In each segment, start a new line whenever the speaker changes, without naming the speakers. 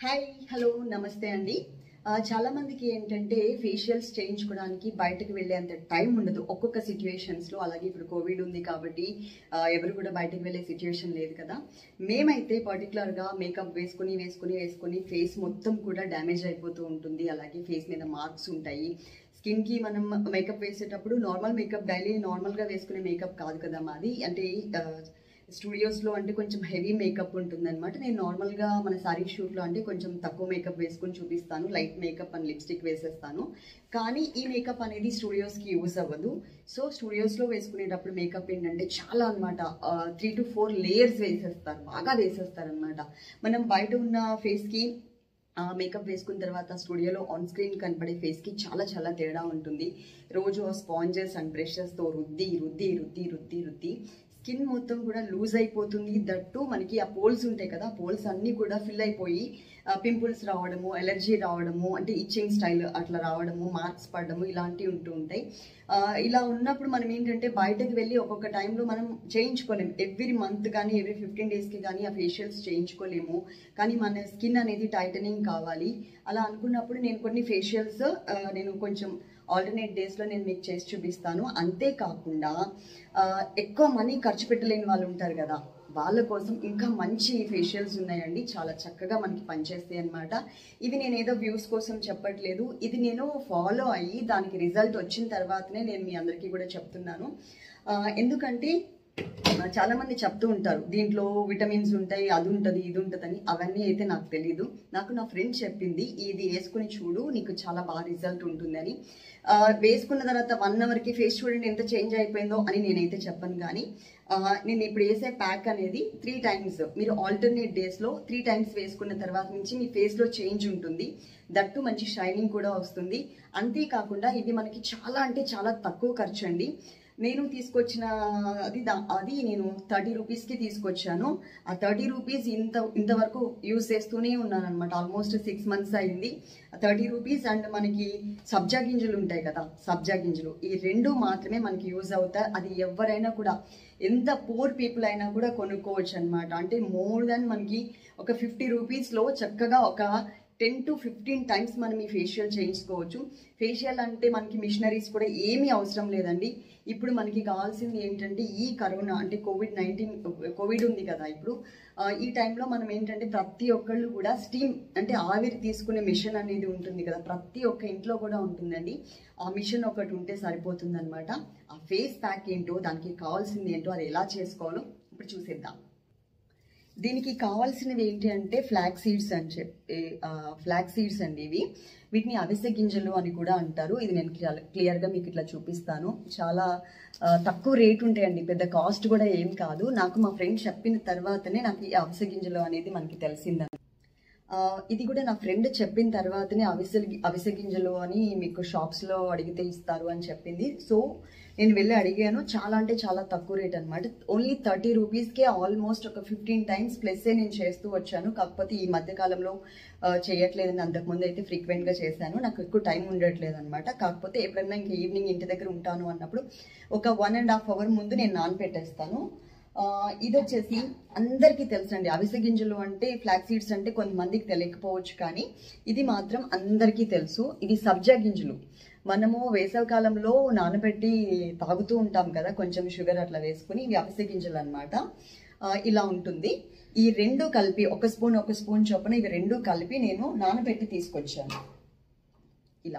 Hi hello నమస్తే అండి ఆ, చాలా మందికి ఏంటంటే ఫేషియల్స్ చేయించుకోవడానికి బయటకు వెళ్ళేంత టైం ఉండదు ఒక్కొక్క సిచ్యువేషన్స్ లో అలాగే ఇప్పుడు కోవిడ్ ఉంది కాబట్టి ఆ, ఎవరు కూడా బయటకు వెళ్ళే సిచ్యువేషన్ లేదు కదా మేమైతే పర్టికులర్ గా మేకప్ వేసుకుని వేసుకుని వేసుకుని ఫేస్ మొత్తం కూడా డ్యామేజ్ అయిపోతూ ఉంటుంది అలాగే ఫేస్ మీద మార్క్స్ ఉంటాయి స్కిన్ కి మనం మేకప్ వేసేటప్పుడు నార్మల్ మేకప్ డైలీ నార్మల్ గా వేసుకునే మేకప్ కాదు కదా మాది అంటే స్టూడియోస్ లో అంటే కొంచెం హెవీ మేకప్ ఉంటుంది అనమాట నేను నార్మల్ గా మన సారీ షూట్ లో అంటే కొంచెం తక్కువ మేకప్ వేసుకుని చూపిస్తాను లైట్ మేకప్ అండ్ లిప్స్టిక్ వేసేస్తాను కానీ ఈ మేకప్ అనేది స్టూడియోస్ కి యూజ్ అవ్వదు సో స్టూడియోస్ లో వేసుకునేటప్పుడు మేకప్ ఏంటంటే చాలా అనమాట త్రీ టు ఫోర్ లేయర్స్ వేసేస్తారు బాగా వేసేస్తారు అనమాట మనం బయట ఉన్న ఫేస్ కి మేకప్ వేసుకున్న తర్వాత స్టూడియోలో ఆన్ స్క్రీన్ కనపడే ఫేస్ కి చాలా చాలా తేడా ఉంటుంది రోజు స్పాంజెస్ అండ్ బ్రషెస్ తో రుద్ది రుద్ది రుద్ది రుద్ది రుద్ది స్కిన్ మొత్తం కూడా లూజ్ అయిపోతుంది దట్టు మనకి ఆ పోల్స్ ఉంటాయి కదా ఆ పోల్స్ అన్నీ కూడా ఫిల్ అయిపోయి పింపుల్స్ రావడము ఎలర్జీ రావడము అంటే ఇచ్చింగ్ స్టైల్ అట్లా రావడము మార్క్స్ పడడము ఇలాంటివి ఉంటూ ఉంటాయి ఆ, ఇలా ఉన్నప్పుడు మనం ఏంటంటే బయటకు వెళ్ళి ఒక్కొక్క టైంలో మనం చేయించుకోలేము ఎవ్రీ మంత్ కానీ ఎవ్రీ ఫిఫ్టీన్ డేస్కి కానీ ఆ ఫేషియల్స్ చేయించుకోలేము కానీ మన స్కిన్ అనేది టైటనింగ్ కావాలి అలా అనుకున్నప్పుడు నేను కొన్ని ఫేషియల్స్ నేను కొంచెం ఆల్టర్నేట్ డేస్లో నేను మీకు చేసి చూపిస్తాను అంతేకాకుండా ఆ, ఎక్కువ మనీ ఖర్చు పెట్టలేని వాళ్ళు ఉంటారు కదా వాళ్ళ కోసం ఇంకా మంచి ఫేషియల్స్ ఉన్నాయండి చాలా చక్కగా మనకి పనిచేస్తాయి అనమాట ఇవి నేను ఏదో వ్యూస్ కోసం చెప్పట్లేదు ఇది నేను ఫాలో అయ్యి దానికి రిజల్ట్ వచ్చిన తర్వాతనే నేను మీ అందరికీ కూడా చెప్తున్నాను ఆ, ఎందుకంటే ఆ, చాలా మంది చెప్తూ ఉంటారు దీంట్లో విటమిన్స్ ఉంటాయి అది ఉంటుంది ఇది ఉంటుందని అవన్నీ అయితే నాకు తెలియదు నాకు నా ఫ్రెండ్ చెప్పింది ఇది వేసుకుని చూడు నీకు చాలా బాగా రిజల్ట్ ఉంటుందని ఆ, వేసుకున్న తర్వాత వన్ అవర్కి ఫేస్ చూడండి ఎంత చేంజ్ అయిపోయిందో అని నేనైతే చెప్పను కానీ ఆ, నేను ఇప్పుడు వేసే ప్యాక్ అనేది త్రీ టైమ్స్ మీరు ఆల్టర్నేట్ డేస్లో త్రీ టైమ్స్ వేసుకున్న తర్వాత నుంచి మీ ఫేస్లో చేంజ్ ఉంటుంది దట్టు మంచి షైనింగ్ కూడా వస్తుంది అంతేకాకుండా ఇది మనకి చాలా అంటే చాలా తక్కువ ఖర్చు అండి నేను తీసుకొచ్చిన అది దా- అది నేను థర్టీ రూపీస్కి తీసుకొచ్చాను ఆ థర్టీ రూపీస్ ఇంత ఇంతవరకు యూజ్ చేస్తూనే ఉన్నాను అనమాట ఆల్మోస్ట్ సిక్స్ మంత్స్ అయింది థర్టీ రూపీస్ అండ్ మనకి సబ్జా గింజలు ఉంటాయి కదా సబ్జా గింజలు ఈ రెండు మాత్రమే మనకి యూజ్ అవుతాయి అది ఎవరైనా కూడా ఎంత పూర్ పీపుల్ అయినా కూడా కొనుక్కోవచ్చు అనమాట అంటే మోర్ దాన్ మనకి ఒక ఫిఫ్టీ రూపీస్లో చక్కగా ఒక టెన్ టు ఫిఫ్టీన్ టైమ్స్ మనం ఈ ఫేషియల్ చేయించుకోవచ్చు ఫేషియల్ అంటే మనకి మిషనరీస్ కూడా ఏమీ అవసరం లేదండి ఇప్పుడు మనకి కావాల్సింది ఏంటంటే ఈ కరోనా అంటే కోవిడ్ నైన్టీన్ కోవిడ్ ఉంది కదా ఇప్పుడు ఆ, ఈ టైంలో మనం ఏంటంటే ప్రతి ఒక్కళ్ళు కూడా స్టీమ్ అంటే ఆవిరి తీసుకునే మిషన్ అనేది ఉంటుంది కదా ప్రతి ఒక్క ఇంట్లో కూడా ఉంటుందండి ఆ మిషన్ ఒకటి ఉంటే సరిపోతుంది అనమాట ఆ ఫేస్ ప్యాక్ ఏంటో దానికి కావాల్సింది ఏంటో అది ఎలా చేసుకోవాలో ఇప్పుడు చూసేద్దాం దీనికి కావాల్సినవి ఏంటి అంటే ఫ్లాక్ సీడ్స్ అని చెప్పి ఫ్లాక్ సీడ్స్ అండి ఇవి వీటిని అవిసె గింజలు అని కూడా అంటారు ఇది నేను క్లియర్గా మీకు ఇట్లా చూపిస్తాను చాలా ఆ, తక్కువ రేట్ ఉంటాయండి పెద్ద కాస్ట్ కూడా ఏం కాదు నాకు మా ఫ్రెండ్ చెప్పిన తర్వాతనే నాకు ఈ అవిసె గింజలు అనేది మనకి తెలిసిందని ఆ, ఇది కూడా నా ఫ్రెండ్ చెప్పిన తర్వాతనే అవిసె అవిసె గింజలు అని మీకు షాప్స్లో అడిగితే ఇస్తారు అని చెప్పింది సో నేను వెళ్ళి అడిగాను చాలా అంటే చాలా తక్కువ రేట్ అనమాట ఓన్లీ థర్టీ రూపీస్కే ఆల్మోస్ట్ ఒక ఫిఫ్టీన్ టైమ్స్ ప్లస్సే నేను చేస్తూ వచ్చాను కాకపోతే ఈ మధ్య కాలంలో ఆ, చేయట్లేదని అంతకుముందు అయితే ఫ్రీక్వెంట్గా చేశాను నాకు ఎక్కువ టైం ఉండట్లేదు అనమాట కాకపోతే ఎప్పుడైనా ఇంకా ఈవినింగ్ ఇంటి దగ్గర ఉంటాను అన్నప్పుడు ఒక వన్ అండ్ హాఫ్ అవర్ ముందు నేను నానపెట్టేస్తాను ఆ, ఇది వచ్చేసి అందరికీ తెలుసండి అవిసె గింజలు అంటే ఫ్లాక్ సీడ్స్ అంటే కొంతమందికి తెలియకపోవచ్చు కానీ ఇది మాత్రం అందరికీ తెలుసు ఇది సబ్జా గింజలు మనము వేసవి కాలంలో నానబెట్టి తాగుతూ ఉంటాం కదా కొంచెం షుగర్ అట్లా వేసుకుని ఇవి అవిసె గింజలు అనమాట ఇలా ఉంటుంది ఈ రెండు కలిపి ఒక స్పూన్ ఒక స్పూన్ చొప్పున ఇవి రెండు కలిపి నేను నానబెట్టి తీసుకొచ్చాను ఇలా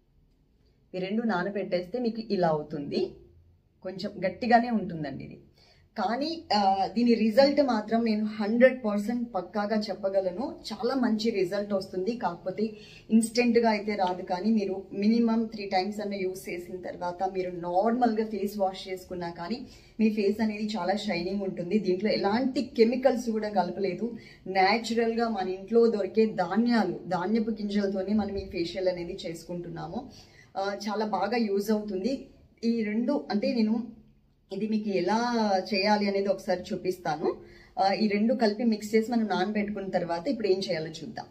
ఈ రెండు నానబెట్టేస్తే మీకు ఇలా అవుతుంది కొంచెం గట్టిగానే ఉంటుందండి ఇది కానీ ఆ, దీని రిజల్ట్ మాత్రం నేను హండ్రెడ్ పర్సెంట్ పక్కాగా చెప్పగలను చాలా మంచి రిజల్ట్ వస్తుంది కాకపోతే ఇన్స్టెంట్గా అయితే రాదు కానీ మీరు మినిమం త్రీ టైమ్స్ అన్న యూస్ చేసిన తర్వాత మీరు నార్మల్గా ఫేస్ వాష్ చేసుకున్నా కానీ మీ ఫేస్ అనేది చాలా షైనింగ్ ఉంటుంది దీంట్లో ఎలాంటి కెమికల్స్ కూడా కలపలేదు న్యాచురల్గా మన ఇంట్లో దొరికే ధాన్యాలు ధాన్యపు గింజలతోనే మనం ఈ ఫేషియల్ అనేది చేసుకుంటున్నాము ఆ, చాలా బాగా యూజ్ అవుతుంది ఈ రెండు అంటే నేను ఇది మీకు ఎలా చేయాలి అనేది ఒకసారి చూపిస్తాను ఆ, ఈ రెండు కలిపి మిక్స్ చేసి మనం నానబెట్టుకున్న తర్వాత ఇప్పుడు ఏం చేయాలో చూద్దాం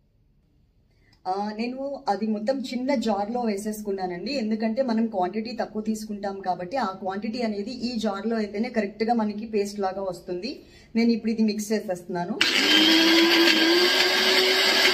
ఆ, నేను అది మొత్తం చిన్న జార్లో వేసేసుకున్నానండి ఎందుకంటే మనం క్వాంటిటీ తక్కువ తీసుకుంటాం కాబట్టి ఆ క్వాంటిటీ అనేది ఈ జార్లో అయితేనే కరెక్ట్గా మనకి పేస్ట్ లాగా వస్తుంది నేను ఇప్పుడు ఇది మిక్స్ చేసేస్తున్నాను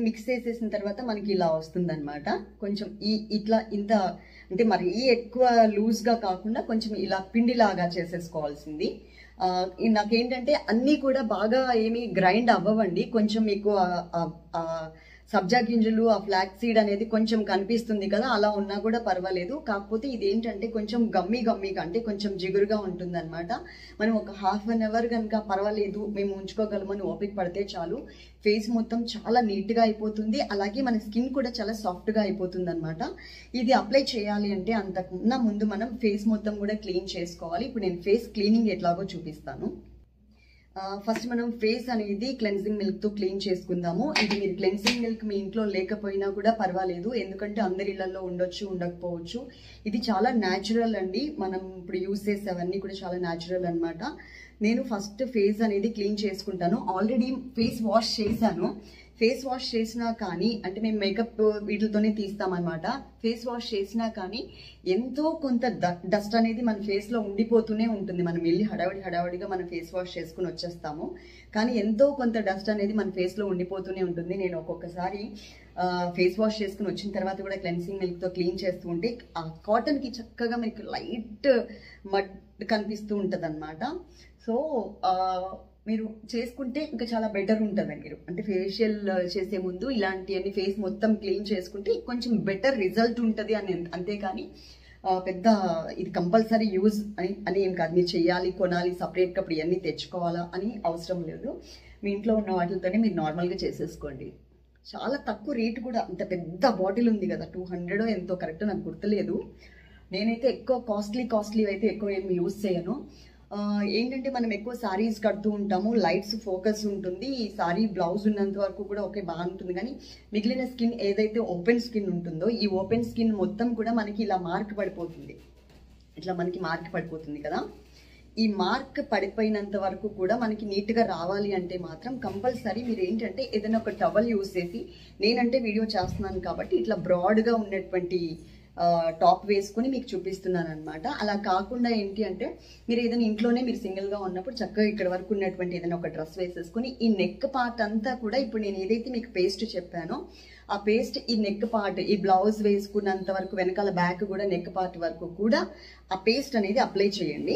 మిక్స్ చేసేసిన తర్వాత మనకి ఇలా వస్తుంది కొంచెం ఈ ఇట్లా ఇంత అంటే మరి ఈ ఎక్కువ లూజ్గా కాకుండా కొంచెం ఇలా పిండిలాగా చేసేసుకోవాల్సింది ఆ, ఈ నాకేంటంటే అన్నీ కూడా బాగా ఏమీ గ్రైండ్ అవ్వవండి కొంచెం మీకు ఆ- ఆ- ఆ సబ్జా గింజలు ఆ ఫ్లాక్ సీడ్ అనేది కొంచెం కనిపిస్తుంది కదా అలా ఉన్నా కూడా పర్వాలేదు కాకపోతే ఇది ఏంటంటే కొంచెం గమ్మి గమ్మిగా అంటే కొంచెం జిగురుగా ఉంటుందన్నమాట మనం ఒక హాఫ్ అన్ అవర్ కనుక పర్వాలేదు మేము ఉంచుకోగలమని ఓపిక పడితే చాలు ఫేస్ మొత్తం చాలా నీట్గా అయిపోతుంది అలాగే మన స్కిన్ కూడా చాలా సాఫ్ట్గా అయిపోతుంది అనమాట ఇది అప్లై చేయాలి అంటే అంతకున్న ముందు మనం ఫేస్ మొత్తం కూడా క్లీన్ చేసుకోవాలి ఇప్పుడు నేను ఫేస్ క్లీనింగ్ ఎట్లాగో చూపిస్తాను ఫస్ట్ మనం ఫేస్ అనేది క్లెన్సింగ్ మిల్క్ తో క్లీన్ చేసుకుందాము ఇది మీరు క్లెన్సింగ్ మిల్క్ మీ ఇంట్లో లేకపోయినా కూడా పర్వాలేదు ఎందుకంటే అందరి ఇళ్లలో ఉండొచ్చు ఉండకపోవచ్చు ఇది చాలా న్యాచురల్ అండి మనం ఇప్పుడు యూజ్ చేసేవన్నీ కూడా చాలా న్యాచురల్ అన్నమాట నేను ఫస్ట్ ఫేస్ అనేది క్లీన్ చేసుకుంటాను ఆల్రెడీ ఫేస్ వాష్ చేశాను ఫేస్ వాష్ చేసినా కానీ అంటే మేము మేకప్ వీటితోనే తీస్తామన్నమాట ఫేస్ వాష్ చేసినా కానీ ఎంతో కొంత డస్ట్ అనేది మన ఫేస్ లో ఉండిపోతూనే ఉంటుంది మనం వెళ్ళి హడావిడి హడావిడిగా మనం ఫేస్ వాష్ చేసుకుని వచ్చేస్తాము కానీ ఎంతో కొంత డస్ట్ అనేది మన ఫేస్ లో ఉండిపోతూనే ఉంటుంది నేను ఒక్కొక్కసారి ఫేస్ వాష్ చేసుకుని వచ్చిన తర్వాత కూడా క్లెన్సింగ్ మిల్క్ తో క్లీన్ చేస్తూ ఉంటే ఆ కాటన్ కి చక్కగా మీకు లైట్ మడ్ కనిపిస్తూ ఉంటది సో మీరు చేసుకుంటే ఇంకా చాలా బెటర్ ఉంటుంది మీరు అంటే ఫేషియల్ చేసే ముందు ఇలాంటివన్నీ ఫేస్ మొత్తం క్లీన్ చేసుకుంటే కొంచెం బెటర్ రిజల్ట్ ఉంటుంది అని అంతేకాని ఆ, పెద్ద ఇది కంపల్సరీ యూజ్ అని అని ఏం కాదు మీరు చేయాలి కొనాలి సపరేట్గా ఇప్పుడు ఇవన్నీ తెచ్చుకోవాలా అని అవసరం లేదు మీ ఇంట్లో ఉన్న వాటితోనే మీరు నార్మల్గా చేసేసుకోండి చాలా తక్కువ రేట్ కూడా అంత పెద్ద బాటిల్ ఉంది కదా టూ హండ్రెడ్ ఎంతో కరెక్ట్ నాకు గుర్తులేదు నేనైతే ఎక్కువ కాస్ట్లీ కాస్ట్లీ అయితే ఎక్కువ ఏమి యూజ్ చేయను ఆ, ఏంటంటే మనం ఎక్కువ సారీస్ కడుతూ ఉంటాము లైట్స్ ఫోకస్ ఉంటుంది ఈ సారీ బ్లౌజ్ ఉన్నంత వరకు కూడా ఓకే బాగుంటుంది కానీ మిగిలిన స్కిన్ ఏదైతే ఓపెన్ స్కిన్ ఉంటుందో ఈ ఓపెన్ స్కిన్ మొత్తం కూడా మనకి ఇలా మార్క్ పడిపోతుంది ఇట్లా మనకి మార్క్ పడిపోతుంది కదా ఈ మార్క్ పడిపోయినంత వరకు కూడా మనకి నీట్గా రావాలి అంటే మాత్రం కంపల్సరీ మీరు ఏంటంటే ఏదైనా ఒక టవల్ యూస్ చేసి నేనంటే వీడియో చేస్తున్నాను కాబట్టి ఇట్లా బ్రాడ్గా ఉన్నటువంటి టాప్ వేసుకొని మీకు చూపిస్తున్నాను అనమాట అలా కాకుండా ఏంటి అంటే మీరు ఏదైనా ఇంట్లోనే మీరు సింగిల్గా ఉన్నప్పుడు చక్కగా ఇక్కడ వరకు ఉన్నటువంటి ఏదైనా ఒక డ్రెస్ వేసేసుకొని ఈ నెక్ పార్ట్ అంతా కూడా ఇప్పుడు నేను ఏదైతే మీకు పేస్ట్ చెప్పానో ఆ పేస్ట్ ఈ నెక్ పార్ట్ ఈ బ్లౌజ్ వేసుకున్నంత వరకు వెనకాల బ్యాక్ కూడా నెక్ పార్ట్ వరకు కూడా ఆ పేస్ట్ అనేది అప్లై చేయండి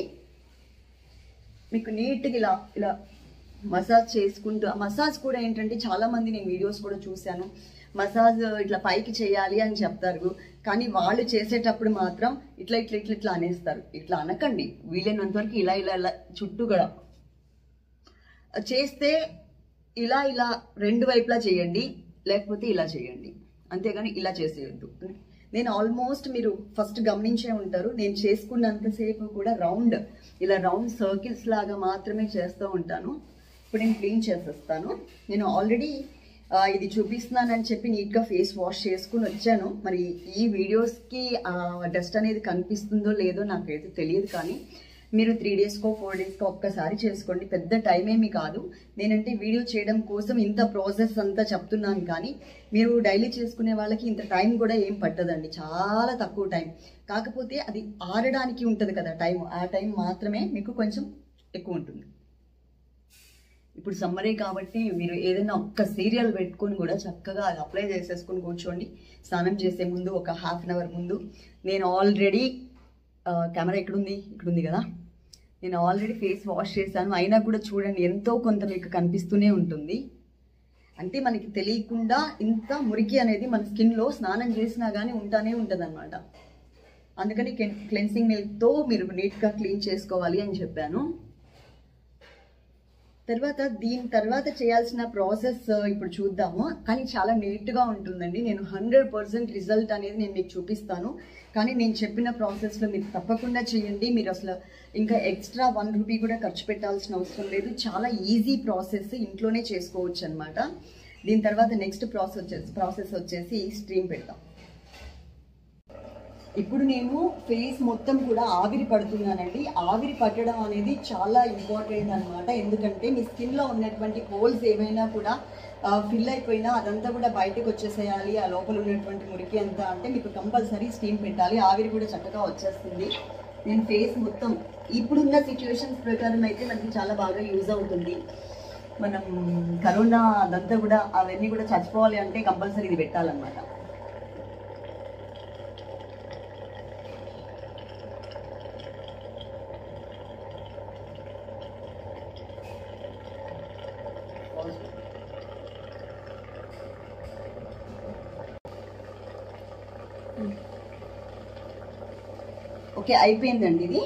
మీకు నీట్గా ఇలా ఇలా మసాజ్ చేసుకుంటూ ఆ మసాజ్ కూడా ఏంటంటే చాలా మంది నేను వీడియోస్ కూడా చూశాను మసాజ్ ఇట్లా పైకి చేయాలి అని చెప్తారు కానీ వాళ్ళు చేసేటప్పుడు మాత్రం ఇట్లా ఇట్లా ఇట్లా ఇట్లా అనేస్తారు ఇట్లా అనకండి వీలైనంత వరకు ఇలా ఇలా ఇలా చుట్టూ కూడా చేస్తే ఇలా ఇలా రెండు వైపులా చేయండి లేకపోతే ఇలా చేయండి అంతేగాని ఇలా చేసేయద్దు నేను ఆల్మోస్ట్ మీరు ఫస్ట్ గమనించే ఉంటారు నేను చేసుకున్నంతసేపు కూడా రౌండ్ ఇలా రౌండ్ సర్కిల్స్ లాగా మాత్రమే చేస్తూ ఉంటాను ఇప్పుడు నేను క్లీన్ చేసేస్తాను నేను ఆల్రెడీ ఇది చూపిస్తున్నానని చెప్పి నీట్గా ఫేస్ వాష్ చేసుకుని వచ్చాను మరి ఈ వీడియోస్కి డస్ట్ అనేది కనిపిస్తుందో లేదో నాకైతే తెలియదు కానీ మీరు త్రీ డేస్కో ఫోర్ డేస్కో ఒక్కసారి చేసుకోండి పెద్ద టైం ఏమి కాదు నేనంటే వీడియో చేయడం కోసం ఇంత ప్రాసెస్ అంతా చెప్తున్నాను కానీ మీరు డైలీ చేసుకునే వాళ్ళకి ఇంత టైం కూడా ఏం పట్టదండి చాలా తక్కువ టైం కాకపోతే అది ఆరడానికి ఉంటుంది కదా టైం ఆ టైం మాత్రమే మీకు కొంచెం ఎక్కువ ఉంటుంది ఇప్పుడు సమ్మరే కాబట్టి మీరు ఏదైనా ఒక్క సీరియల్ పెట్టుకొని కూడా చక్కగా అది అప్లై చేసేసుకొని కూర్చోండి స్నానం చేసే ముందు ఒక హాఫ్ అన్ అవర్ ముందు నేను ఆల్రెడీ కెమెరా ఎక్కడుంది ఇక్కడుంది కదా నేను ఆల్రెడీ ఫేస్ వాష్ చేశాను అయినా కూడా చూడండి ఎంతో కొంత మీకు కనిపిస్తూనే ఉంటుంది అంటే మనకి తెలియకుండా ఇంత మురికి అనేది మన స్కిన్లో స్నానం చేసినా కానీ ఉంటానే ఉంటుంది అనమాట అందుకని క్లెన్సింగ్ మిల్క్తో మీరు నీట్గా క్లీన్ చేసుకోవాలి అని చెప్పాను తర్వాత దీని తర్వాత చేయాల్సిన ప్రాసెస్ ఇప్పుడు చూద్దాము కానీ చాలా నీట్గా ఉంటుందండి నేను హండ్రెడ్ పర్సెంట్ రిజల్ట్ అనేది నేను మీకు చూపిస్తాను కానీ నేను చెప్పిన ప్రాసెస్లో మీరు తప్పకుండా చేయండి మీరు అసలు ఇంకా ఎక్స్ట్రా వన్ రూపీ కూడా ఖర్చు పెట్టాల్సిన అవసరం లేదు చాలా ఈజీ ప్రాసెస్ ఇంట్లోనే చేసుకోవచ్చు అనమాట దీని తర్వాత నెక్స్ట్ ప్రాసెస్ వచ్చేసి ప్రాసెస్ వచ్చేసి స్ట్రీమ్ పెడతాం ఇప్పుడు నేను ఫేస్ మొత్తం కూడా ఆవిరి పడుతున్నానండి ఆవిరి పట్టడం అనేది చాలా ఇంపార్టెంట్ అనమాట ఎందుకంటే మీ స్కిన్లో ఉన్నటువంటి హోల్స్ ఏమైనా కూడా ఫిల్ అయిపోయినా అదంతా కూడా బయటకు వచ్చేసేయాలి ఆ లోపల ఉన్నటువంటి మురికి అంతా అంటే మీకు కంపల్సరీ స్టీమ్ పెట్టాలి ఆవిరి కూడా చక్కగా వచ్చేస్తుంది నేను ఫేస్ మొత్తం ఇప్పుడున్న సిచ్యువేషన్స్ ప్రకారం అయితే మనకి చాలా బాగా యూజ్ అవుతుంది మనం కరోనా అదంతా కూడా అవన్నీ కూడా చచ్చిపోవాలి అంటే కంపల్సరీ ఇది పెట్టాలన్నమాట ఓకే అయిపోయిందండి ఇది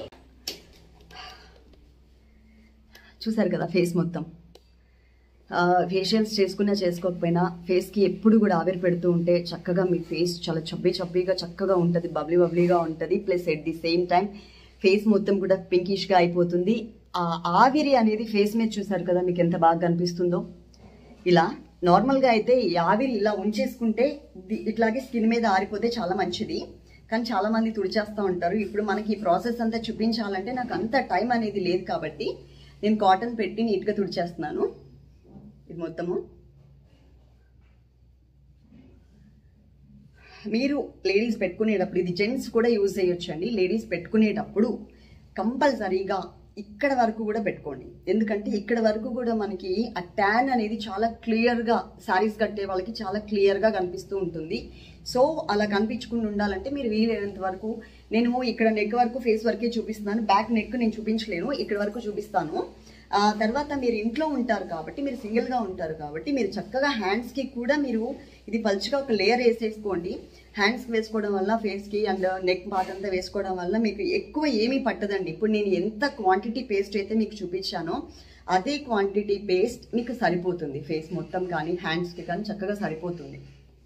చూసారు కదా ఫేస్ మొత్తం ఫేషియల్స్ చేసుకున్నా చేసుకోకపోయినా ఫేస్కి ఎప్పుడు కూడా ఆవిరి పెడుతూ ఉంటే చక్కగా మీ ఫేస్ చాలా చబ్బీ చబ్బీగా చక్కగా ఉంటుంది బబ్లీ బబ్లీగా ఉంటుంది plus at the same time face మొత్తం కూడా పింకిష్గా అయిపోతుంది ఆ ఆవిరి అనేది ఫేస్ మీద చూసారు కదా మీకు ఎంత బాగా కనిపిస్తుందో ఇలా నార్మల్గా అయితే ఈ ఆవిరి ఇలా ఉంచేసుకుంటే ది- ఇట్లాగే స్కిన్ మీద ఆరిపోతే చాలా మంచిది కానీ చాలా మంది తుడిచేస్తూ ఉంటారు ఇప్పుడు మనకి ఈ ప్రాసెస్ అంతా చూపించాలంటే నాకు అంత టైం అనేది లేదు కాబట్టి నేను కాటన్ పెట్టి నీట్గా తుడిచేస్తున్నాను ఇది మొత్తము మీరు లేడీస్ పెట్టుకునేటప్పుడు ఇది జెంట్స్ కూడా యూజ్ చేయొచ్చు అండి లేడీస్ పెట్టుకునేటప్పుడు కంపల్సరీగా ఇక్కడ వరకు కూడా పెట్టుకోండి ఎందుకంటే ఇక్కడ వరకు కూడా మనకి ఆ ట్యాన్ అనేది చాలా క్లియర్గా శారీస్ కట్టే వాళ్ళకి చాలా క్లియర్గా కనిపిస్తూ ఉంటుంది సో అలా కనిపించకుండా ఉండాలంటే మీరు వీలైనంత వరకు నేను ఇక్కడ నెక్ వరకు ఫేస్ వరకే చూపిస్తున్నాను బ్యాక్ నెక్ నేను చూపించలేను ఇక్కడ వరకు చూపిస్తాను ఆ తర్వాత మీరు ఇంట్లో ఉంటారు కాబట్టి మీరు సింగిల్గా ఉంటారు కాబట్టి మీరు చక్కగా హ్యాండ్స్కి కూడా మీరు ఇది పలుచగా ఒక లేయర్ వేసేసుకోండి హ్యాండ్స్కి వేసుకోవడం వల్ల ఫేస్కి అండ్ నెక్ పార్ట్ అంతా వేసుకోవడం వల్ల మీకు ఎక్కువ ఏమీ పట్టదండి ఇప్పుడు నేను ఎంత క్వాంటిటీ పేస్ట్ అయితే మీకు చూపించానో అదే క్వాంటిటీ పేస్ట్ మీకు సరిపోతుంది ఫేస్ మొత్తం కానీ హ్యాండ్స్కి కానీ చక్కగా సరిపోతుంది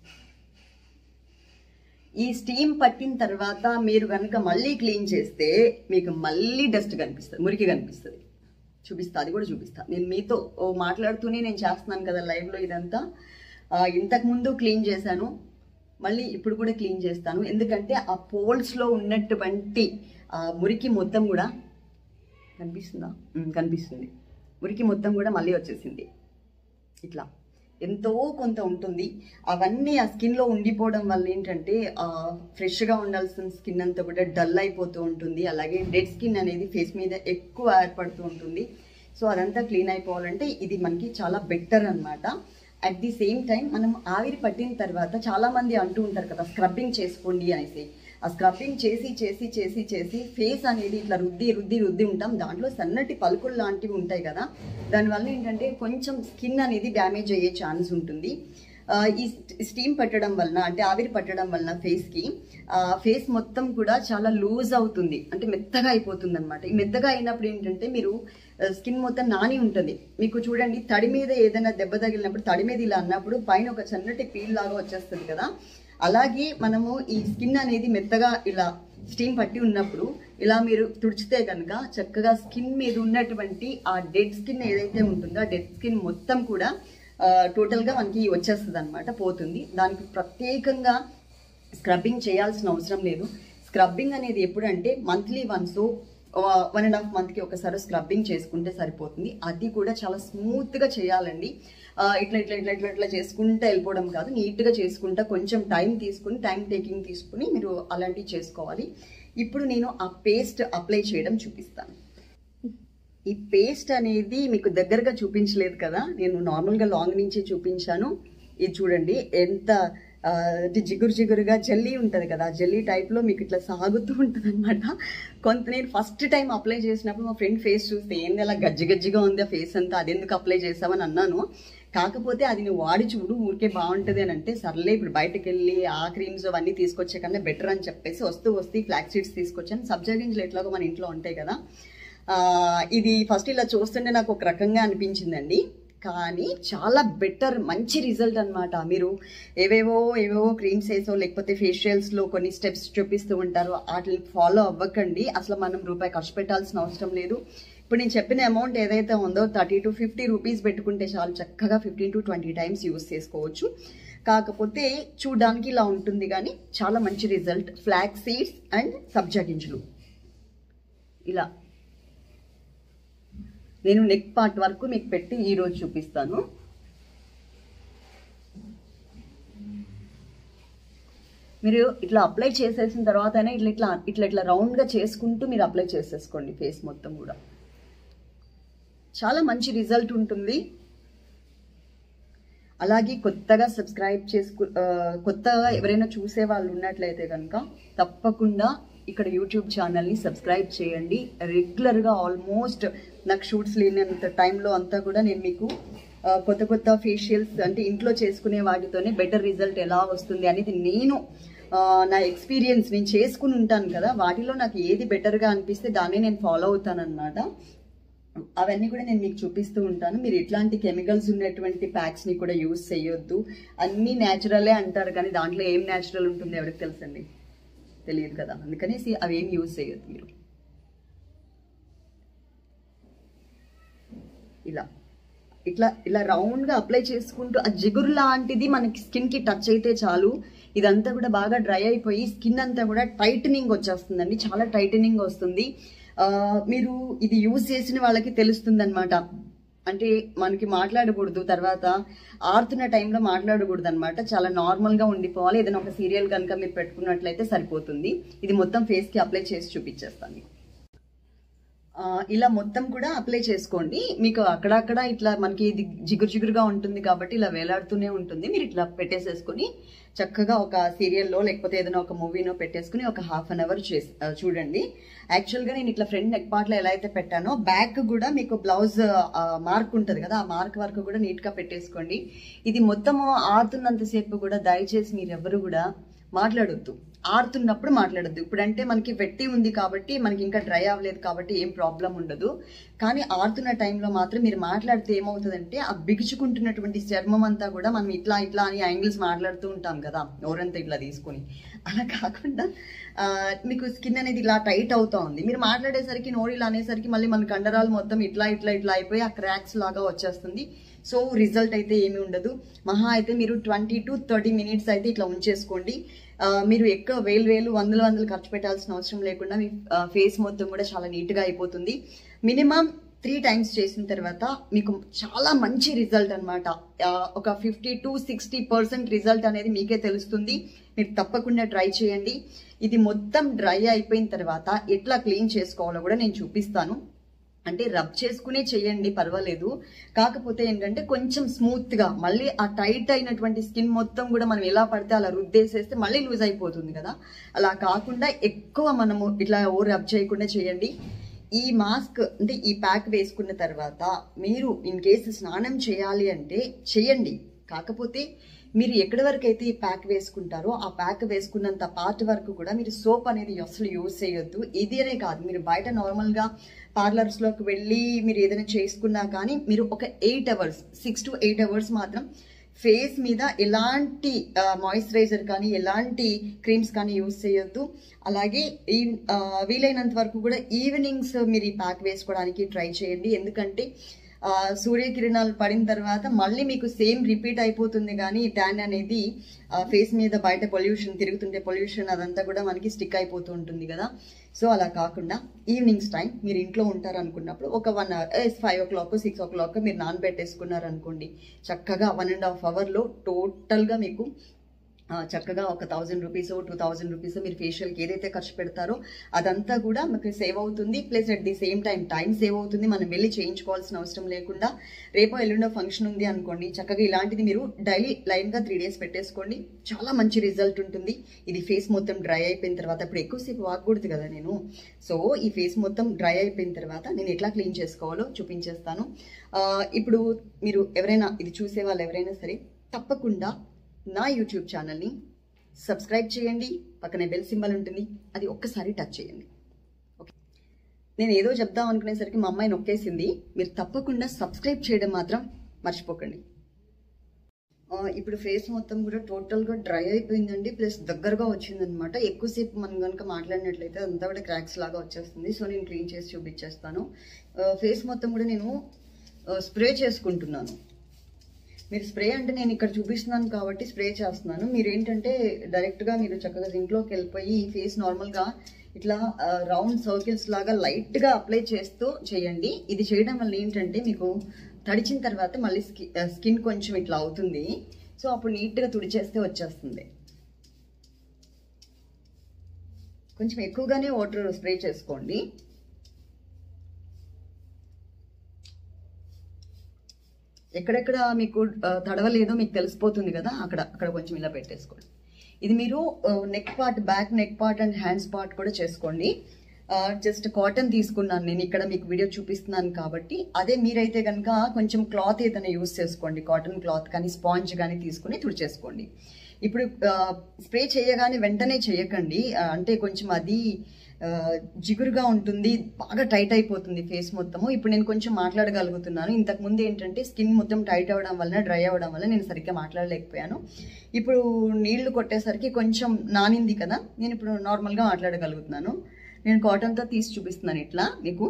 ఈ స్టీమ్ పట్టిన తర్వాత మీరు కనుక మళ్ళీ క్లీన్ చేస్తే మీకు మళ్ళీ డస్ట్ కనిపిస్తుంది మురికి కనిపిస్తుంది చూపిస్తా అది కూడా చూపిస్తా నేను మీతో ఓ మాట్లాడుతూనే నేను చేస్తున్నాను కదా లైవ్లో ఇదంతా ఆ, ఇంతకు ముందు క్లీన్ చేశాను మళ్ళీ ఇప్పుడు కూడా క్లీన్ చేస్తాను ఎందుకంటే ఆ పోల్స్లో ఉన్నటువంటి ఆ మురికి మొత్తం కూడా కనిపిస్తుందా ఉమ్, కనిపిస్తుంది మురికి మొత్తం కూడా మళ్ళీ వచ్చేసింది ఇట్లా ఎంతో కొంత ఉంటుంది అవన్నీ ఆ స్కిన్లో ఉండిపోవడం వల్ల ఏంటంటే ఆ, ఫ్రెష్గా ఉండాల్సిన స్కిన్ అంతా కూడా డల్ అయిపోతూ ఉంటుంది అలాగే డెడ్ స్కిన్ అనేది ఫేస్ మీద ఎక్కువ ఏర్పడుతూ ఉంటుంది సో అదంతా క్లీన్ అయిపోవాలంటే ఇది మనకి చాలా బెటర్ అన్నమాట అట్ ది సేమ్ టైం మనం ఆవిరి పట్టిన తర్వాత చాలా మంది అంటూ ఉంటారు కదా స్క్రబ్బింగ్ చేసుకోండి అనేసి ఆ స్క్రబ్బింగ్ చేసి చేసి చేసి చేసి ఫేస్ అనేది ఇట్లా రుద్ది రుద్ది రుద్ది ఉంటాం దాంట్లో సన్నటి పలుకులు లాంటివి ఉంటాయి కదా దానివల్ల ఏంటంటే కొంచెం స్కిన్ అనేది డ్యామేజ్ అయ్యే ఛాన్స్ ఉంటుంది ఆ, ఈ స్టీమ్ పట్టడం వలన అంటే ఆవిరి పట్టడం వలన ఫేస్కి ఫేస్ మొత్తం కూడా చాలా లూజ్ అవుతుంది అంటే మెత్తగా అయిపోతుంది అనమాట ఈ మెత్తగా అయినప్పుడు ఏంటంటే మీరు స్కిన్ మొత్తం నాని ఉంటుంది మీకు చూడండి తడి మీద ఏదైనా దెబ్బ తగిలినప్పుడు తడి మీద ఇలా అన్నప్పుడు పైన ఒక సన్నటి పీల్ లాగా వచ్చేస్తుంది కదా అలాగే మనము ఈ స్కిన్ అనేది మెత్తగా ఇలా స్టీమ్ పట్టి ఉన్నప్పుడు ఇలా మీరు తుడిచితే కనుక చక్కగా స్కిన్ మీద ఉన్నటువంటి ఆ డెడ్ స్కిన్ ఏదైతే ఉంటుందో ఆ డెడ్ స్కిన్ మొత్తం కూడా ఆ, టోటల్గా మనకి వచ్చేస్తుంది అనమాట పోతుంది దానికి ప్రత్యేకంగా స్క్రబ్బింగ్ చేయాల్సిన అవసరం లేదు స్క్రబ్బింగ్ అనేది ఎప్పుడంటే monthly once one and half మంత్కి ఒకసారి స్క్రబ్బింగ్ చేసుకుంటే సరిపోతుంది అది కూడా చాలా స్మూత్గా చేయాలండి ఆ, ఇట్లా ఇట్లా ఇట్లా ఇట్లా ఇట్లా చేసుకుంటూ వెళ్ళిపోవడం కాదు నీట్గా చేసుకుంటా కొంచెం టైం తీసుకుని టైం టేకింగ్ తీసుకుని మీరు అలాంటివి చేసుకోవాలి ఇప్పుడు నేను ఆ పేస్ట్ అప్లై చేయడం చూపిస్తాను ఈ పేస్ట్ అనేది మీకు దగ్గరగా చూపించలేదు కదా నేను నార్మల్గా లాంగ్ నుంచి చూపించాను ఇది చూడండి ఎంత ఆ, ఇది జిగురు జిగురుగా జల్లీ ఉంటుంది కదా ఆ జల్లీ టైప్లో మీకు ఇట్లా సాగుతూ ఉంటుంది అనమాట కొంత నేను ఫస్ట్ టైం అప్లై చేసినప్పుడు మా ఫ్రెండ్ ఫేస్ చూస్తే ఏంది అలా గజ్జి గజ్జిగా ఉంది ఆ ఫేస్ అంతా అది ఎందుకు అప్లై చేసామని అన్నాను కాకపోతే అది నువ్వు వాడి చూడు ఊరికే బాగుంటుంది అని అంటే సర్లే ఇప్పుడు బయటకు వెళ్ళి ఆ క్రీమ్స్ అవన్నీ తీసుకొచ్చే కన్నా బెటర్ అని చెప్పేసి వస్తూ వస్తూ ఫ్లాక్ సీడ్స్ తీసుకొచ్చాను సబ్జా గింజలు ఎట్లాగో మన ఇంట్లో ఉంటాయి కదా ఆ, ఇది ఫస్ట్ ఇలా చూస్తుంటే నాకు ఒక రకంగా అనిపించిందండి కానీ చాలా బెటర్ మంచి రిజల్ట్ అన్నమాట మీరు ఏవేవో ఏవేవో క్రీమ్స్ వేసో లేకపోతే ఫేషియల్స్లో కొన్ని స్టెప్స్ చూపిస్తూ ఉంటారు వాటిని ఫాలో అవ్వకండి అసలు మనం రూపాయి ఖర్చు పెట్టాల్సిన అవసరం లేదు ఇప్పుడు నేను చెప్పిన అమౌంట్ ఏదైతే ఉందో థర్టీ టు ఫిఫ్టీ రూపీస్ పెట్టుకుంటే చాలు చక్కగా fifteen to twenty times use చేసుకోవచ్చు కాకపోతే చూడడానికి ఇలా ఉంటుంది కానీ చాలా మంచి రిజల్ట్ ఫ్లాక్ సీడ్స్ అండ్ సబ్జా గింజలు ఇలా నేను నెక్ పార్ట్ వరకు మీకు పెట్టి ఈ రోజు చూపిస్తాను మీరు ఇట్లా అప్లై చేసేసిన తర్వాతనే ఇట్లా ఇట్లా ఇట్లా ఇట్లా రౌండ్గా చేసుకుంటూ మీరు అప్లై చేసేసుకోండి ఫేస్ మొత్తం కూడా చాలా మంచి రిజల్ట్ ఉంటుంది అలాగే కొత్తగా సబ్స్క్రైబ్ చేసుకు ఆ, కొత్తగా ఎవరైనా చూసే వాళ్ళు ఉన్నట్లయితే కనుక తప్పకుండా ఇక్కడ యూట్యూబ్ ఛానల్ని సబ్స్క్రైబ్ చేయండి రెగ్యులర్గా ఆల్మోస్ట్ నాకు షూట్స్ లేనంత టైంలో అంతా కూడా నేను మీకు ఆ, కొత్త కొత్త ఫేషియల్స్ అంటే ఇంట్లో చేసుకునే వాటితోనే బెటర్ రిజల్ట్ ఎలా వస్తుంది అనేది నేను ఆ, నా ఎక్స్పీరియన్స్ నేను చేసుకుని ఉంటాను కదా వాటిలో నాకు ఏది బెటర్గా అనిపిస్తే దాన్ని నేను ఫాలో అవుతాను అనమాట అవన్నీ కూడా నేను మీకు చూపిస్తూ ఉంటాను మీరు ఇట్లాంటి కెమికల్స్ ఉన్నటువంటి ప్యాక్స్ ని కూడా యూజ్ చేయొద్దు అన్ని న్యాచురలే అంటారు కానీ దాంట్లో ఏం న్యాచురల్ ఉంటుంది ఎవరికి తెలుసండి తెలియదు కదా అందుకనేసి అవి ఏం యూజ్ చేయొద్దు మీరు ఇలా ఇట్లా ఇలా రౌండ్ గా అప్లై చేసుకుంటూ ఆ జిగురు లాంటిది మనకి స్కిన్ కి టచ్ అయితే చాలు ఇదంతా కూడా బాగా డ్రై అయిపోయి స్కిన్ అంతా కూడా టైటనింగ్ వచ్చేస్తుందండి చాలా టైటనింగ్ వస్తుంది ఆ, మీరు ఇది యూజ్ చేసిన వాళ్ళకి తెలుస్తుంది అనమాట అంటే మనకి మాట్లాడకూడదు తర్వాత ఆరుతున్న టైంలో మాట్లాడకూడదు అనమాట చాలా నార్మల్ గా ఉండిపోవాలి ఏదైనా ఒక సీరియల్ కనుక మీరు పెట్టుకున్నట్లయితే సరిపోతుంది ఇది మొత్తం ఫేస్ కి అప్లై చేసి చూపించేస్తాను మీకు. ఆ, ఇలా మొత్తం కూడా అప్లై చేసుకోండి మీకు అక్కడక్కడ ఇట్లా మనకి ఇది జిగురు జిగురుగా ఉంటుంది కాబట్టి ఇలా వేలాడుతూనే ఉంటుంది మీరు ఇట్లా పెట్టేసేసుకొని చక్కగా ఒక సీరియల్లో లేకపోతే ఏదైనా ఒక మూవీనో పెట్టేసుకుని ఒక హాఫ్ అన్ అవర్ చేసి ఆ, చూడండి యాక్చువల్గా నేను ఇట్లా ఫ్రంట్ నెక్ పార్ట్లో ఎలా అయితే పెట్టానో బ్యాక్ కూడా మీకు బ్లౌజ్ మార్క్ ఉంటుంది కదా ఆ మార్క్ వరకు కూడా నీట్గా పెట్టేసుకోండి ఇది మొత్తం ఆరుతున్నంతసేపు కూడా దయచేసి మీరు ఎవరు కూడా మాట్లాడొద్దు ఆరుతున్నప్పుడు మాట్లాడొద్దు ఇప్పుడంటే మనకి వెట్టి ఉంది కాబట్టి మనకి ఇంకా డ్రై అవ్వలేదు కాబట్టి ఏం ప్రాబ్లం ఉండదు కానీ ఆరుతున్న టైంలో మాత్రం మీరు మాట్లాడితే ఏమవుతుందంటే ఆ బిగుచుకుంటున్నటువంటి చర్మం అంతా కూడా మనం ఇట్లా ఇట్లా అని యాంగిల్స్ మాట్లాడుతూ ఉంటాం కదా నోరంతా ఇట్లా తీసుకొని అలా కాకుండా ఆ, మీకు స్కిన్ అనేది ఇలా టైట్ అవుతా ఉంది మీరు మాట్లాడేసరికి నోరు ఇలా అనేసరికి మళ్ళీ మన కండరాలు మొత్తం ఇట్లా ఇట్లా ఇట్లా అయిపోయి ఆ క్రాక్స్ లాగా వచ్చేస్తుంది సో రిజల్ట్ అయితే ఏమీ ఉండదు మహా అయితే మీరు ట్వంటీ టు థర్టీ మినిట్స్ అయితే ఇట్లా ఉంచేసుకోండి ఆ, మీరు ఎక్కువ వేలు వేలు వందలు వందలు ఖర్చు పెట్టాల్సిన అవసరం లేకుండా మీ ఫేస్ మొత్తం కూడా చాలా నీట్గా అయిపోతుంది మినిమం త్రీ టైమ్స్ చేసిన తర్వాత మీకు చాలా మంచి రిజల్ట్ అనమాట ఒక fifty to sixty percent result అనేది మీకే తెలుస్తుంది మీరు తప్పకుండా ట్రై చేయండి ఇది మొత్తం డ్రై అయిపోయిన తర్వాత ఎట్లా క్లీన్ చేసుకోవాలో కూడా నేను చూపిస్తాను అంటే రబ్ చేసుకునే చేయండి పర్వాలేదు కాకపోతే ఏంటంటే కొంచెం స్మూత్ గా మళ్ళీ ఆ టైట్ అయినటువంటి స్కిన్ మొత్తం కూడా మనం ఎలా పడితే అలా రుద్దేసేస్తే మళ్ళీ లూజ్ అయిపోతుంది కదా అలా కాకుండా ఎక్కువ మనము ఇట్లా ఓ రబ్ చేయకుండా చేయండి ఈ మాస్క్ అంటే ఈ ప్యాక్ వేసుకున్న తర్వాత మీరు ఇన్ కేసు స్నానం చేయాలి అంటే చేయండి కాకపోతే మీరు ఎక్కడి వరకు అయితే ఈ ప్యాక్ వేసుకుంటారో ఆ ప్యాక్ వేసుకున్నంత పార్ట్ వరకు కూడా మీరు సోప్ అనేది అసలు యూజ్ చేయొద్దు ఇది అనే కాదు మీరు బయట నార్మల్గా పార్లర్స్లోకి వెళ్ళి మీరు ఏదైనా చేసుకున్నా కానీ మీరు ఒక eight hours six to eight hours మాత్రం ఫేస్ మీద ఎలాంటి మాయిశ్చరైజర్ కానీ ఎలాంటి క్రీమ్స్ కానీ యూజ్ చేయొద్దు అలాగే ఈ ఆ, వీలైనంత వరకు కూడా ఈవినింగ్స్ మీరు ఈ ప్యాక్ వేసుకోవడానికి ట్రై చేయండి ఎందుకంటే ఆ, సూర్యకిరణాలు పడిన తర్వాత మళ్ళీ మీకు సేమ్ రిపీట్ అయిపోతుంది కానీ ట్యాన్ అనేది ఫేస్ మీద బయట పొల్యూషన్ తిరుగుతుంటే పొల్యూషన్ అదంతా కూడా మనకి స్టిక్ అయిపోతూ ఉంటుంది కదా సో అలా కాకుండా ఈవినింగ్స్ టైం మీరు ఇంట్లో ఉంటారు అనుకున్నప్పుడు ఒక one hour five o'clock six o'clock మీరు నానబెట్టేసుకున్నారు అనుకోండి చక్కగా వన్ అండ్ హాఫ్ అవర్లో టోటల్గా మీకు ఆ, చక్కగా ఒక thousand rupees two thousand rupees మీరు ఫేషియల్కి ఏదైతే ఖర్చు పెడతారో అదంతా కూడా మీకు సేవ్ అవుతుంది plus at the same time time save అవుతుంది మనం వెళ్ళి చేయించుకోవాల్సిన అవసరం లేకుండా రేపో ఎల్లుండో ఫంక్షన్ ఉంది అనుకోండి చక్కగా ఇలాంటిది మీరు డైలీ లైన్గా త్రీ డేస్ పెట్టేసుకోండి చాలా మంచి రిజల్ట్ ఉంటుంది ఇది ఫేస్ మొత్తం డ్రై అయిపోయిన తర్వాత ఇప్పుడు ఎక్కువసేపు వాగకూడదు కదా నేను సో ఈ ఫేస్ మొత్తం డ్రై అయిపోయిన తర్వాత నేను ఎట్లా క్లీన్ చేసుకోవాలో చూపించేస్తాను ఆ, ఇప్పుడు మీరు ఎవరైనా ఇది చూసే వాళ్ళు ఎవరైనా సరే తప్పకుండా నా యూట్యూబ్ ఛానల్ని సబ్స్క్రైబ్ చేయండి పక్కనే బెల్ సింబల్ ఉంటుంది అది ఒక్కసారి టచ్ చేయండి ఓకే నేను ఏదో చెప్దాం అనుకునేసరికి మా అమ్మాయి నొక్కేసింది మీరు తప్పకుండా సబ్స్క్రైబ్ చేయడం మాత్రం మర్చిపోకండి ఆ, ఇప్పుడు ఫేస్ మొత్తం కూడా టోటల్గా డ్రై అయిపోయిందండి ప్లస్ దగ్గరగా వచ్చిందనమాట ఎక్కువసేపు మనం కనుక మాట్లాడినట్లయితే అంతా కూడా క్రాక్స్ లాగా వచ్చేస్తుంది సో నేను క్లీన్ చేసి చూపించేస్తాను ఫేస్ మొత్తం కూడా నేను స్ప్రే చేసుకుంటున్నాను మీరు స్ప్రే అంటే నేను ఇక్కడ చూపిస్తున్నాను కాబట్టి స్ప్రే చేస్తున్నాను మీరు ఏంటంటే డైరెక్ట్గా మీరు చక్కగా సింక్లోకి వెళ్ళిపోయి ఫేస్ నార్మల్గా ఇట్లా రౌండ్ సర్కిల్స్ లాగా లైట్గా అప్లై చేస్తూ చేయండి ఇది చేయడం వల్ల ఏంటంటే మీకు తడిచిన తర్వాత మళ్ళీ స్కిన్ స్కిన్ కొంచెం ఇట్లా అవుతుంది సో అప్పుడు నీట్గా తుడిచేస్తే వచ్చేస్తుంది కొంచెం ఎక్కువగానే వాటర్ స్ప్రే చేసుకోండి ఎక్కడెక్కడ మీకు ఆ, తడవలేదో మీకు తెలిసిపోతుంది కదా అక్కడ అక్కడ కొంచెం ఇలా పెట్టేసుకోండి ఇది మీరు neck part back neck part and hands part కూడా చేసుకోండి జస్ట్ కాటన్ తీసుకున్నాను నేను ఇక్కడ మీకు వీడియో చూపిస్తున్నాను కాబట్టి అదే మీరైతే కనుక కొంచెం క్లాత్ ఏదైనా యూస్ చేసుకోండి కాటన్ క్లాత్ కానీ స్పాంజ్ కానీ తీసుకుని తుడిచేసుకోండి ఇప్పుడు స్ప్రే చేయగానే వెంటనే చేయకండి ఆ, అంటే కొంచెం అది ఆ, జిగురుగా ఉంటుంది బాగా టైట్ అయిపోతుంది ఫేస్ మొత్తము ఇప్పుడు నేను కొంచెం మాట్లాడగలుగుతున్నాను ఇంతకు ముందు ఏంటంటే స్కిన్ మొత్తం టైట్ అవ్వడం వలన డ్రై అవ్వడం వల్ల నేను సరిగ్గా మాట్లాడలేకపోయాను ఇప్పుడు నీళ్లు కొట్టేసరికి కొంచెం నానింది కదా నేను ఇప్పుడు నార్మల్గా మాట్లాడగలుగుతున్నాను నేను కాటన్తో తీసి చూపిస్తున్నాను ఇట్లా మీకు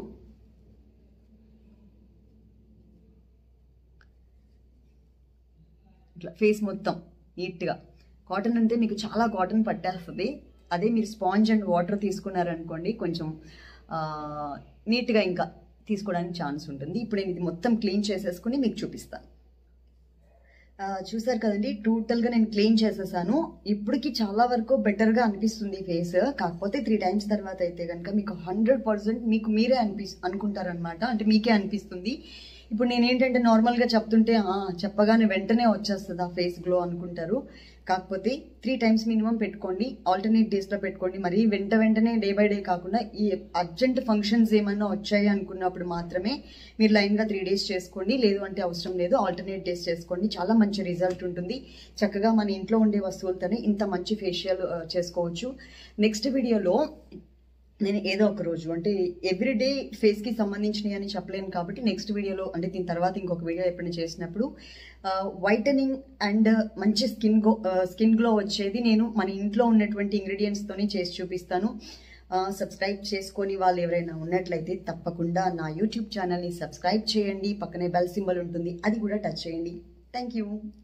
ఇట్లా ఫేస్ మొత్తం నీట్గా కాటన్ అంటే మీకు చాలా కాటన్ పట్టేస్తుంది అదే మీరు స్పాంజ్ అండ్ వాటర్ తీసుకున్నారనుకోండి కొంచెం ఆ, నీట్గా ఇంకా తీసుకోవడానికి ఛాన్స్ ఉంటుంది ఇప్పుడు నేను ఇది మొత్తం క్లీన్ చేసేసుకుని మీకు చూపిస్తాను ఆ, చూసారు కదండి టోటల్గా నేను క్లీన్ చేసేసాను ఇప్పటికి చాలా వరకు బెటర్గా అనిపిస్తుంది ఫేస్ కాకపోతే త్రీ టైమ్స్ తర్వాత అయితే కనుక మీకు హండ్రెడ్ పర్సెంట్ మీకు మీరే అనిపి అనుకుంటారనమాట అంటే మీకే అనిపిస్తుంది ఇప్పుడు నేను ఏంటంటే నార్మల్గా చెప్తుంటే "ఆ, చెప్పగానే వెంటనే వచ్చేస్తుంది ఆ ఫేస్ గ్లో అనుకుంటారు కాకపోతే త్రీ టైమ్స్ మినిమం పెట్టుకోండి ఆల్టర్నేట్ డేస్లో పెట్టుకోండి మరి వెంట వెంటనే డే బై డే కాకుండా ఈ అర్జెంట్ ఫంక్షన్స్ ఏమన్నా వచ్చాయి అనుకున్నప్పుడు మాత్రమే మీరు లైన్గా త్రీ డేస్ చేసుకోండి లేదు అంటే అవసరం లేదు ఆల్టర్నేట్ డేస్ చేసుకోండి చాలా మంచి రిజల్ట్ ఉంటుంది చక్కగా మన ఇంట్లో ఉండే వస్తువులతోనే ఇంత మంచి ఫేషియల్ చేసుకోవచ్చు నెక్స్ట్ వీడియోలో నేను ఏదో ఒక రోజు అంటే ఎవ్రీడే ఫేస్కి సంబంధించినవి అని చెప్పలేను కాబట్టి నెక్స్ట్ వీడియోలో అంటే దీని తర్వాత ఇంకొక వీడియో ఎప్పుడైనా చేసినప్పుడు వైటనింగ్ అండ్ మంచి స్కిన్ గో స్కిన్ గ్లో వచ్చేది నేను మన ఇంట్లో ఉన్నటువంటి ఇంగ్రీడియంట్స్తోనే చేసి చూపిస్తాను సబ్స్క్రైబ్ చేసుకొని వాళ్ళు ఎవరైనా ఉన్నట్లయితే తప్పకుండా నా యూట్యూబ్ ఛానల్ని సబ్స్క్రైబ్ చేయండి పక్కనే బెల్ సింబల్ ఉంటుంది అది కూడా టచ్ చేయండి థ్యాంక్ యూ